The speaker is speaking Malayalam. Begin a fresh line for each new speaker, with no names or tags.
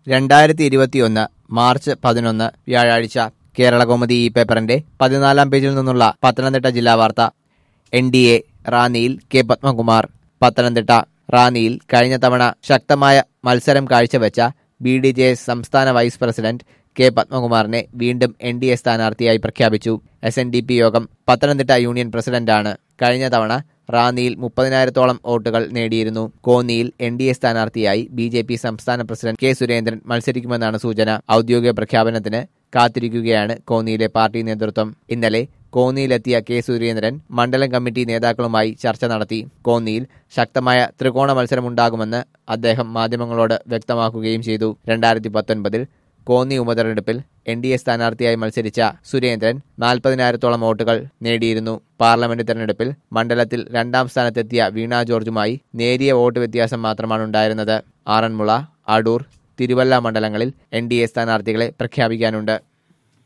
രണ്ടായിരത്തി ഇരുപത്തിയൊന്ന് മാർച്ച് പതിനൊന്ന് വ്യാഴാഴ്ച കേരളകൗമുദി ഈ പേപ്പറിന്റെ പതിനാലാം പേജിൽ നിന്നുള്ള പത്തനംതിട്ട ജില്ലാ വാർത്ത എൻ ഡി എ റാന്നിയിൽ കെ പത്മകുമാർ പത്തനംതിട്ട റാന്നിയിൽ കഴിഞ്ഞ തവണ ശക്തമായ മത്സരം കാഴ്ചവെച്ച ബി ഡി ജെ എസ് സംസ്ഥാന വൈസ് പ്രസിഡന്റ് കെ പത്മകുമാറിനെ വീണ്ടും എൻ ഡി എ സ്ഥാനാർത്ഥിയായി പ്രഖ്യാപിച്ചു എസ് എൻ ഡി പി യോഗം പത്തനംതിട്ട യൂണിയൻ പ്രസിഡന്റാണ് കഴിഞ്ഞ തവണ റാന്നിയിൽ മുപ്പതിനായിരത്തോളം വോട്ടുകൾ നേടിയിരുന്നു കോന്നിയിൽ എൻ ഡി എ സ്ഥാനാർത്ഥിയായി ബി ജെ പി സംസ്ഥാന പ്രസിഡന്റ് കെ സുരേന്ദ്രൻ മത്സരിക്കുമെന്നാണ് സൂചന ഔദ്യോഗിക പ്രഖ്യാപനത്തിന് കാത്തിരിക്കുകയാണ് കോന്നിയിലെ പാർട്ടി നേതൃത്വം ഇന്നലെ കോന്നിയിലെത്തിയ കെ സുരേന്ദ്രൻ മണ്ഡലം കമ്മിറ്റി നേതാക്കളുമായി ചർച്ച നടത്തി കോന്നിയിൽ ശക്തമായ ത്രികോണ മത്സരമുണ്ടാകുമെന്ന് അദ്ദേഹം മാധ്യമങ്ങളോട് വ്യക്തമാക്കുകയും ചെയ്തു രണ്ടായിരത്തി പത്തൊൻപതിൽ കോന്നി ഉപതെരഞ്ഞെടുപ്പിൽ എൻ ഡി എ സ്ഥാനാർത്ഥിയായി മത്സരിച്ച സുരേന്ദ്രൻ നാൽപ്പതിനായിരത്തോളം വോട്ടുകൾ നേടിയിരുന്നു പാർലമെന്റ് തെരഞ്ഞെടുപ്പിൽ മണ്ഡലത്തിൽ രണ്ടാം സ്ഥാനത്തെത്തിയ വീണ ജോർജുമായി നേരിയ വോട്ട് വ്യത്യാസം മാത്രമാണ് ഉണ്ടായിരുന്നത് ആറന്മുള അടൂർ തിരുവല്ല മണ്ഡലങ്ങളിൽ എൻ ഡി എ സ്ഥാനാർത്ഥികളെ പ്രഖ്യാപിക്കാനുണ്ട്